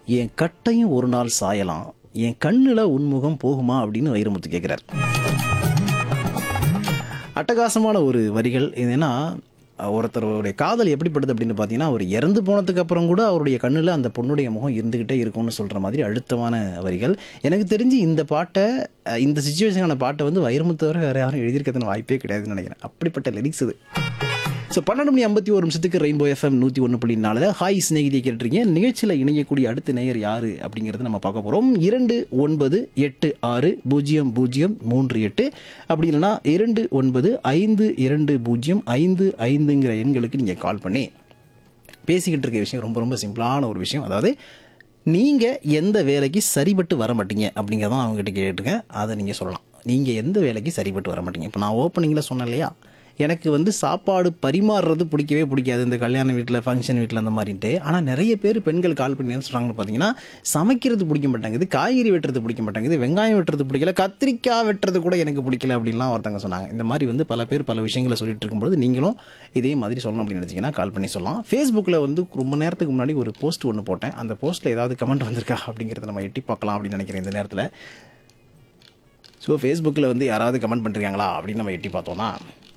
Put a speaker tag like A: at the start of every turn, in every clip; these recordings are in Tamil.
A: என் கட்டையும் ஒரு நாள் சாயலாம் என் கண்ணுல உன்முகம் போகுமா அப்படின்னு வைரமுத்து கேட்குறார் அட்டகாசமான ஒரு வரிகள் இது ஏன்னா ஒருத்தருடைய காதல் எப்படிப்படுது அப்படின்னு பார்த்தீங்கன்னா அவர் இறந்து போனதுக்கு அப்புறம் கூட அவருடைய கண்ணில் அந்த பொண்ணுடைய முகம் இருந்துக்கிட்டே இருக்கும்னு சொல்கிற மாதிரி அழுத்தமான வரிகள் எனக்கு தெரிஞ்சு இந்த பாட்டை அஹ், இந்த சுச்சுவேஷனான பாட்டை வந்து வைரமுத்து தவிர வேறு யாரும் எழுதியிருக்கிறதுன வாய்ப்பே கிடையாதுன்னு நினைக்கிறேன் அப்படிப்பட்ட லிரிக்ஸ் இது ஸோ பன்னெண்டு மணி ஐம்பத்தி ஒரு நிமிஷத்துக்கு ரெயின்போ எஃப்எம் நூற்றி ஒன்று புள்ளி நாலில் ஹாய் ஸ்நேகிதியை கேட்டுருக்கீங்க நிகழ்ச்சியில் இணையக்கூடிய அடுத்த நேயர் யார் அப்படிங்கிறத நம்ம பார்க்க போகிறோம் இரண்டு ஒன்பது எட்டு ஆறு பூஜ்ஜியம் பூஜ்ஜியம் மூன்று எட்டு அப்படி இல்லைன்னா இரண்டு ஒன்பது ஐந்து இரண்டு பூஜ்ஜியம் ஐந்து ஐந்துங்கிற எண்களுக்கு நீங்கள் கால் பண்ணி பேசிக்கிட்டு இருக்க விஷயம் ரொம்ப ரொம்ப சிம்பிளான ஒரு விஷயம் அதாவது நீங்கள் எந்த வேலைக்கு சரிபட்டு வர மாட்டீங்க அப்படிங்கிறதான் அவங்ககிட்ட கேட்டுருக்கேன் அதை நீங்கள் சொல்லலாம் நீங்கள் எந்த வேலைக்கு சரிபட்டு வர மாட்டீங்க இப்போ நான் ஓப்பனிங்கில் சொன்னேன் இல்லையா எனக்கு வந்து சாப்பாடு பரிமாறுறது பிடிக்கவே பிடிக்காது இந்த கல்யாண வீட்டில் ஃபங்க்ஷன் வீட்டில் அந்த மாதிரின்ட்டு ஆனால் நிறைய பேர் பெண்கள் கால் பண்ணி என்ன சொல்கிறாங்கன்னு பார்த்தீங்கன்னா சமைக்கிறது பிடிக்க மாட்டேங்குது காய்கறி வெட்டுறது பிடிக்க மாட்டேங்குது வெங்காயம் வெட்டுறது பிடிக்கல கத்திரிக்காய் வெட்டுறது கூட எனக்கு பிடிக்கல அப்படின்லாம் ஒருத்தங்க சொன்னாங்க இந்த மாதிரி வந்து பல பேர் பல விஷயங்களை சொல்லிட்டு இருக்கும்போது நீங்களும் இதே மாதிரி சொல்லணும் அப்படின்னு நினச்சிங்கன்னா கால் பண்ணி சொல்லலாம் ஃபேஸ்புக்கில் வந்து ரொம்ப நேரத்துக்கு முன்னாடி ஒரு போஸ்ட் ஒன்று போட்டேன் அந்த போஸ்ட்டில் ஏதாவது கமெண்ட் வந்திருக்கா அப்படிங்கிறத நம்ம எட்டி பார்க்கலாம் அப்படின்னு நினைக்கிறேன் இந்த நேரத்தில் ஸோ ஃபேஸ்புக்கில் வந்து யாராவது கமெண்ட் பண்ணிருக்காங்களா அப்படின்னு நம்ம எட்டி பார்த்தோம்னா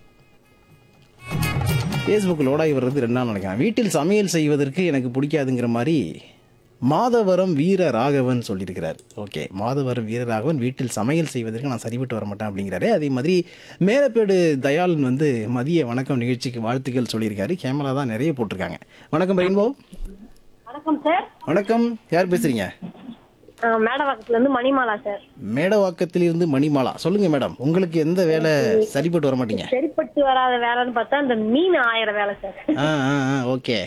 A: ஃபேஸ்புக் லோடாகி வர்றது ரெண்டு நாள் நினைக்கிறேன் வீட்டில் சமையல் செய்வதற்கு எனக்கு பிடிக்காதுங்கிற மாதிரி மாதவரம் வீர ராகவன் சொல்லியிருக்கிறார் ஓகே மாதவரம் வீர ராகவன் வீட்டில் சமையல் செய்வதற்கு நான் சரிபட்டு வர மாட்டேன் அப்படிங்கிறாரு அதே மாதிரி மேலப்பேடு தயாளன் வந்து மதிய வணக்கம் நிகழ்ச்சிக்கு வாழ்த்துக்கள் சொல்லியிருக்காரு கேமரா தான் நிறைய போட்டிருக்காங்க வணக்கம் ரெயின்போ
B: வணக்கம் சார்
A: வணக்கம் யார் பேசுறீங்க
B: ஆஹ் மேடவாக்கத்துல இருந்து மணிமாலா சார்
A: மேடவாக்கத்திலிருந்து மணிமாலா சொல்லுங்க மேடம் உங்களுக்கு எந்த வேலை சரிப்பட்டு வர மாட்டீங்க
B: சரிப்பட்டு வராத வேலைன்னு பார்த்தா இந்த மீன் ஆயிர வேலை சார்
A: ஆ ஆ ஆ ஓகே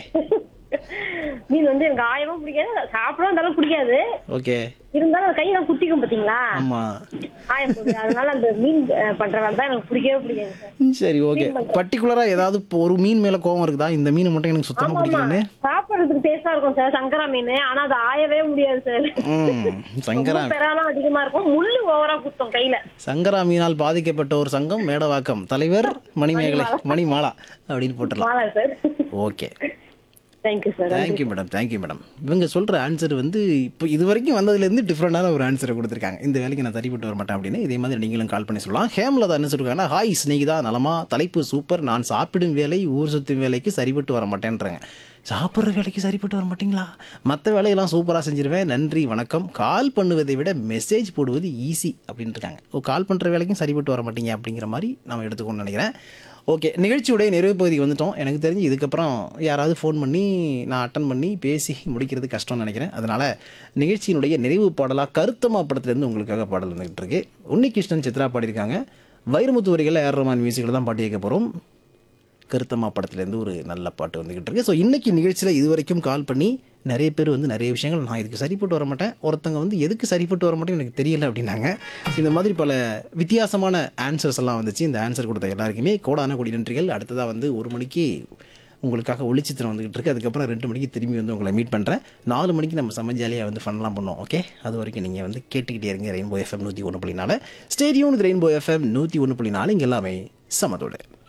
B: மீன் வந்து எனக்கு ஆயிரமும் பிடிக்காது சாப்பிடவும் அந்த அளவுக்கு பிடிக்காது
A: ஓகே
B: இருந்தாலும் அந்த கையெல்லாம் குத்திக்கும் பாத்தீங்களா
A: ஆமாம்
B: ஆயிரம் போகுது அதனால அந்த மீன் அஹ், பண்ற வேலை தான் எனக்கு பிடிக்கவே பிடிக்காது சார்
A: சரி ஓகே பர்டிகுலராக ஏதாவது இப்போ ஒரு மீன் மேலே கோவம் இருக்குதா இந்த மீன் மட்டும் எனக்கு சுத்தமாக
B: ஆமா
A: பிடிக்கலன்னு
B: சாப்பிடுறதுக்கு டேஸ்டா இருக்கும் சார் சங்கரா மீன் ஆனா அது ஆயவே முடியாது சார்
A: ம் சங்கரா
B: பெறாலும் அதிகமா இருக்கும் முள்ளு ஓவரா குத்தும் கையில
A: சங்கரா மீனால் பாதிக்கப்பட்ட ஒரு சங்கம் மேடவாக்கம் தலைவர் மணிமேகலை மணிமாலா அப்படின்னு போட்டுடலாம்
B: Mala sir
A: okay
B: thank you sir
A: thank you madam thank you madam இவங்க சொல்கிற ஆன்சர் வந்து இப்போ இது வரைக்கும் வந்ததுலேருந்து டிஃப்ரெண்டான ஒரு ஆன்சரை கொடுத்துருக்காங்க இந்த வேலைக்கு நான் சரிப்பட்டு வர மாட்டேன் அப்படின்னு இதே மாதிரி நீங்களும் கால் பண்ணி சொல்லலாம் ஹேம்லதா என்ன சொல்லிருக்காங்கன்னா ஹாய் ஸ்னேகிதா நலமா தலைப்பு சூப்பர் நான் சாப்பிடும் வேலை ஊர் சுற்றும் வேலைக்கு சரிப்பட்டு வர மாட்டேன்றாங்க சாப்பிட்ற வேலைக்கு சரிப்பட்டு வர மாட்டீங்களா மற்ற வேலையெல்லாம் சூப்பராக செஞ்சிருவேன் நன்றி வணக்கம் கால் பண்ணுவதை விட மெசேஜ் போடுவது ஈஸி அப்படின்னு இருக்காங்க ஓ கால் பண்ணுற வேலைக்கும் சரிப்பட்டு வர மாட்டீங்க அப்படிங்கிற மாதிரி நம்ம எடுத்துக்கணும்னு நினைக்கிறேன் ஓகே நிகழ்ச்சியுடைய நிறைவு பகுதிக்கு வந்துட்டோம் எனக்கு தெரிஞ்சு இதுக்கப்புறம் யாராவது ஃபோன் பண்ணி நான் அட்டன் பண்ணி பேசி முடிக்கிறது கஷ்டம்னு நினைக்கிறேன் அதனால் நிகழ்ச்சியினுடைய நிறைவு பாடலாக கருத்தமா படத்துலேருந்து உங்களுக்காக பாடல் வந்துகிட்டு இருக்கு உன்னிகிருஷ்ணன் சித்ரா பாடியிருக்காங்க வைரமுத்து வரிகளில் ஏர் ரமான் மியூசிக்கில் தான் பாட்டு கேட்க போகிறோம் கருத்தம்மா படத்துலேருந்து ஒரு நல்ல பாட்டு வந்துக்கிட்டு இருக்கு ஸோ இன்னைக்கு நிகழ்ச்சியில் இது வரைக்கும் கால் பண்ணி நிறைய பேர் வந்து நிறைய விஷயங்கள் நான் இதுக்கு சரிப்பட்டு வர மாட்டேன் ஒருத்தங்க வந்து எதுக்கு சரிப்பட்டு வர மாட்டேன்னு எனக்கு தெரியல அப்படின்னாங்க இந்த மாதிரி பல வித்தியாசமான ஆன்சர்ஸ் எல்லாம் வந்துச்சு இந்த ஆன்சர் கொடுத்த எல்லாருக்குமே கோடான கொடி நன்றிகள் அடுத்ததாக வந்து ஒரு மணிக்கு உங்களுக்காக ஒளிச்சித்திரம் வந்துகிட்டு இருக்கு அதுக்கப்புறம் ரெண்டு மணிக்கு திரும்பி வந்து உங்களை மீட் பண்ணுறேன் நாலு மணிக்கு நம்ம செம்ம ஜாலியாக வந்து ஃபன்லாம் பண்ணோம் ஓகே அது வரைக்கும் நீங்கள் வந்து கேட்டுக்கிட்டே இருங்க ரெயின்போ எஃப்எம் நூற்றி ஒன்று புள்ளி நாலு ஸ்டேடியோன் ரெயின்போ எஃப்எம் நூற்றி ஒன்று புள்ளி நாலு இங்கே எல்லாமே சமத்தோடு